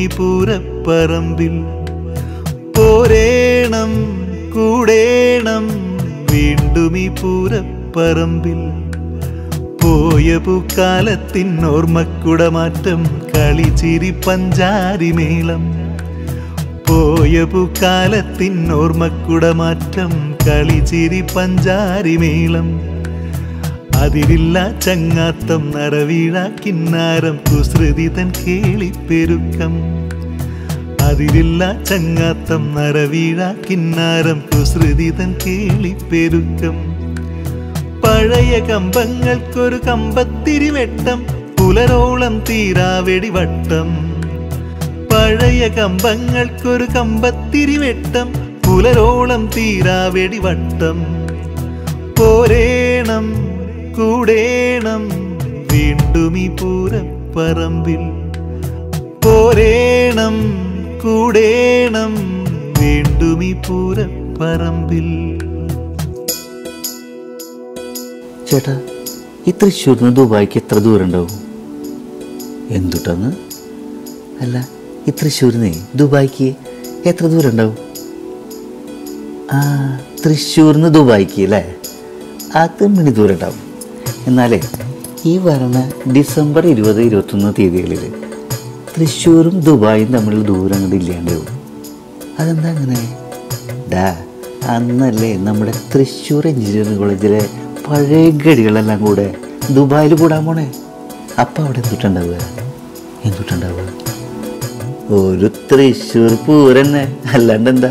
ഈ പൂരപ്പറമ്പിൽ പോരേണം കൂടേണം വീണ്ടും ഈ പൂരപ്പറമ്പിൽ പോയ പൂക്കാലത്തിൻ ഓർമ്മക്കുടമാറ്റം കളിച്ചിരി പഞ്ചാരിമേളം പോയ പൂക്കാലത്തിൻ ഓർമ്മക്കുടമാറ്റം കളിച്ചിരി പഞ്ചാരിമേളം അതിരില്ല ചങ്ങാത്തം നരവീഴ കിന്നാരം കുസൃതി തൻ കേളിപ്പെരുക്കം അതിരില്ല ചങ്ങാത്തം നരവീഴ കിന്നാരം കുസൃതി തൻ കേളിപ്പെരുക്കം പഴയ കമ്പങ്ങൾക്കൊരു കമ്പത്തിരി വെട്ടം പുലരോളം തീരാ വെടിവട്ടം പഴയ കമ്പങ്ങൾക്കൊരു കമ്പത്തിരി വെട്ടം പുലരോളം തീരാ വെടിവട്ടം പോരേണം കൂടേണം വീണ്ടും ഈ പൂരപ്പറമ്പിൽ പോരേണം കൂടേണം വീണ്ടും ഈ പൂരപ്പറമ്പിൽ ചേട്ടാ ഈ തൃശ്ശൂരിന് ദുബായിക്ക് എത്ര ദൂരം ഉണ്ടാവും എന്തുട്ടാന്ന് അല്ല ഈ തൃശ്ശൂരിന് ദുബായിക്ക് എത്ര ദൂരം ഉണ്ടാവും ആ തൃശ്ശൂരിന് ദുബായിക്ക് അല്ലേ അത് മിനി ദൂരം ഉണ്ടാവും എന്നാലേ ഈ വരണ ഡിസംബർ ഇരുപത് ഇരുപത്തൊന്ന് തീയതികളിൽ തൃശ്ശൂരും ദുബായും തമ്മിലുള്ള ദൂരം അങ്ങോട്ട് ഇല്ലാണ്ടാവും അതെന്താ അങ്ങനെ ഡാ അന്നല്ലേ നമ്മുടെ തൃശ്ശൂർ എഞ്ചിനീയറിംഗ് കോളേജിലെ പഴയ ഗടികളെല്ലാം കൂടെ ദുബായിൽ കൂടാൻ പോണേ അപ്പം അവിടെ എന്തുട്ടുണ്ടാവുക എന്തുട്ടുണ്ടാവുക ഒരു തൃശ്ശൂർ പൂരന്നെ അല്ലാണ്ട് എന്താ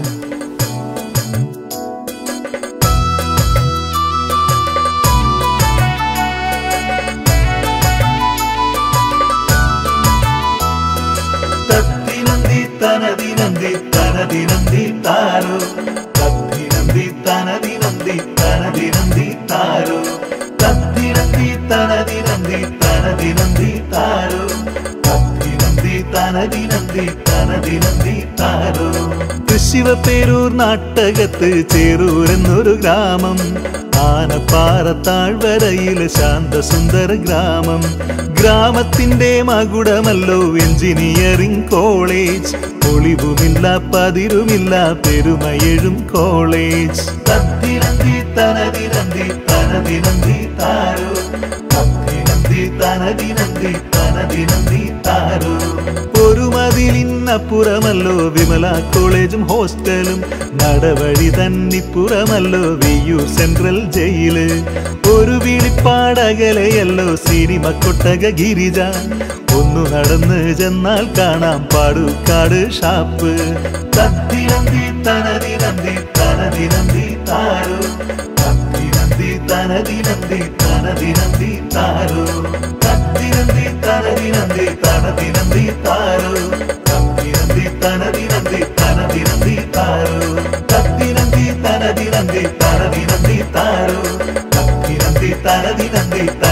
തത്തിനന്തി തനതിനന്തി തനതിനന്തി താരോ തത്തിനന്തി തനതിനന്തി തനതിനന്തി താരോ തത്തിനന്തി തനതിനന്തി തനതിനന്തി താരോ തത്തിനന്തി തനതിനന്തി തനതിനന്തി താരോ തൃശിവപേരൂർ നാട്ടകത്ത് ചേരൂർ എന്നൊരു ഗ്രാമം ആനപ്പാറ താഴ്വരയിലെ ശാന്തസുന്ദര ഗ്രാമം ഗ്രാമത്തിന്റെ മകുടമല്ലോ എഞ്ചിനീയറിംഗ് കോളേജ് ഒളിവുമില്ല പതിരുമില്ല പെരുമയെഴും കോളേജ് തത്തിനന്തി തനതിനന്തി തനതിനന്തി താരോ തത്തിനന്തി തനതിനന്തി തനതിനന്തി താരോ ഒരു മതിലിന്നപ്പുറമല്ലോ വിമല കോളേജും ഹോസ്റ്റലും നടവഴി തന്നിപ്പുറമല്ലോ വിയൂർ സെൻട്രൽ ജയില് ഒരു വിളിപ്പാടകലയല്ലോ സിനിമ കൊട്ടക ഗിരിജ ഒന്നു നടന്ന് ചെന്നാൽ കാണാം പാടുക്കാട് ഷാപ്പ് തത്തിനന്തി തനതിനന്തി തനതിനന്തി താരോ തത്തിനന്തി തനതിനന്തി തനതിനന്തി താരോ തത്തിനന്തി തനതിനന്തി തനതിനന്തി താരോ തത്തിനന്തി തനതിനന്തി തനതിനന്തി താരോ തത്തിനന്തി തനതിനന്തി തനതിനന്തി താരോ തത്തിനന്തി തനതിനന്തി